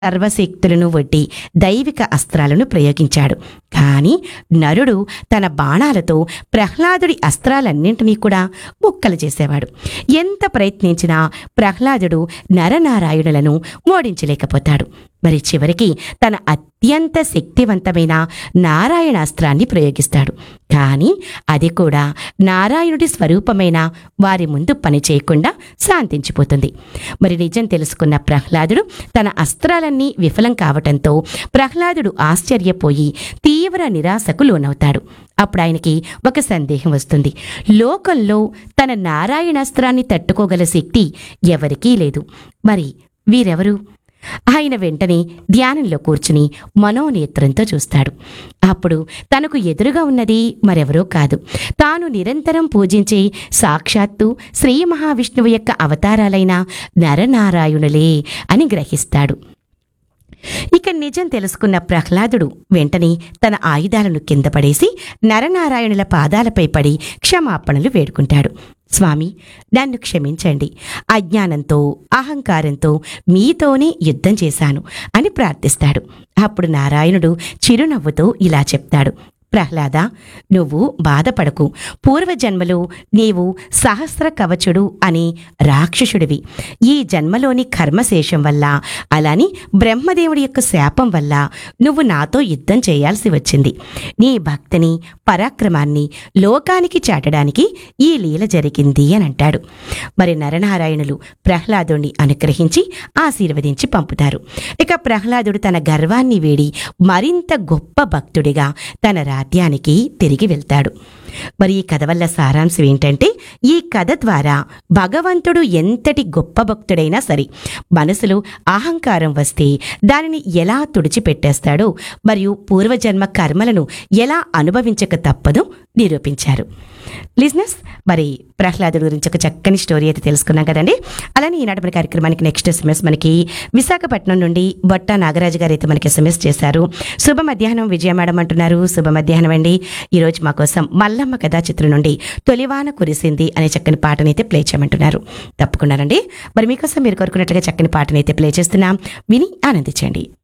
సర్వశక్తులను ఒడ్డి దైవిక అస్త్రాలను ప్రయోగించాడు కానీ నరుడు తన బాణాలతో ప్రహ్లాదుడి అస్త్రాలన్నింటినీ కూడా ముక్కలు చేసేవాడు ఎంత ప్రయత్నించినా ప్రహ్లాదుడు నరనారాయణులను ఓడించలేకపోతాడు మరి చివరికి తన అత్యంత శక్తివంతమైన నారాయణాస్త్రాన్ని ప్రయోగిస్తాడు కానీ అది కూడా నారాయణుడి స్వరూపమైన వారి ముందు పని చేయకుండా శాంతించిపోతుంది మరి నిజం తెలుసుకున్న ప్రహ్లాదుడు తన అస్త్రాలన్నీ విఫలం కావటంతో ప్రహ్లాదుడు ఆశ్చర్యపోయి తీవ్ర నిరాశకు లోనవుతాడు అప్పుడు ఆయనకి ఒక సందేహం వస్తుంది లోకంలో తన నారాయణాస్త్రాన్ని తట్టుకోగల శక్తి ఎవరికీ లేదు మరి వీరెవరు ఆయన వెంటనే ధ్యానంలో కూర్చుని మనోనేత్రంతో చూస్తాడు అప్పుడు తనకు ఎదురుగా ఉన్నది మరెవరో కాదు తాను నిరంతరం పూజించే సాక్షాత్తు శ్రీ మహావిష్ణువు యొక్క అవతారాలైన నరనారాయణులే అని గ్రహిస్తాడు ఇక నిజం తెలుసుకున్న ప్రహ్లాదుడు వెంటనే తన ఆయుధాలను కింద పడేసి నరనారాయణుల పాదాలపై పడి క్షమాపణలు వేడుకుంటాడు స్వామి నన్ను క్షమించండి అజ్ఞానంతో అహంకారంతో మీతోనే యుద్ధం చేశాను అని ప్రార్థిస్తాడు అప్పుడు నారాయణుడు చిరునవ్వుతో ఇలా చెప్తాడు ప్రహ్లాద నువ్వు బాధపడకు పూర్వజన్మలో నీవు సహస్ర కవచుడు అనే రాక్షసుడివి ఈ జన్మలోని కర్మశేషం వల్ల అలాని బ్రహ్మదేవుడి యొక్క శాపం వల్ల నువ్వు నాతో యుద్ధం చేయాల్సి వచ్చింది నీ భక్తిని పరాక్రమాన్ని లోకానికి చాటడానికి ఈ లీల జరిగింది అని అంటాడు మరి నరనారాయణులు ప్రహ్లాదుని అనుగ్రహించి ఆశీర్వదించి పంపుతారు ఇక ప్రహ్లాదుడు తన గర్వాన్ని వీడి మరింత గొప్ప భక్తుడిగా తన రాజ్యానికి తిరిగి వెళ్తాడు మరి ఈ కథ వల్ల సారాంశం ఏంటంటే ఈ కథ ద్వారా భగవంతుడు ఎంతటి గొప్ప భక్తుడైనా సరే మనసులో అహంకారం వస్తే దానిని ఎలా తుడిచిపెట్టేస్తాడో మరియు పూర్వజన్మ కర్మలను ఎలా అనుభవించక తప్పదో నిరూపించారు లిజినెస్ మరి ప్రహ్లాదుడి గురించి ఒక చక్కని స్టోరీ అయితే తెలుసుకున్నాం కదండి అలానే ఈనాటి మన కార్యక్రమానికి నెక్స్ట్ ఎస్ఎంఎస్ మనకి విశాఖపట్నం నుండి బొట్ట నాగరాజు గారు అయితే మనకి ఎస్ఎంఎస్ చేశారు శుభ మధ్యాహ్నం విజయ మేడం అంటున్నారు శుభ మధ్యాహ్నం అండి ఈరోజు మా కోసం మల్లమ్మ కథా చిత్రం నుండి తొలివాన కురిసింది అనే చక్కని పాటనైతే ప్లే చేయమంటున్నారు తప్పకుండానండి మరి మీకోసం మీరు కోరుకున్నట్లుగా చక్కని పాటనైతే ప్లే చేస్తున్నాం విని ఆనందించండి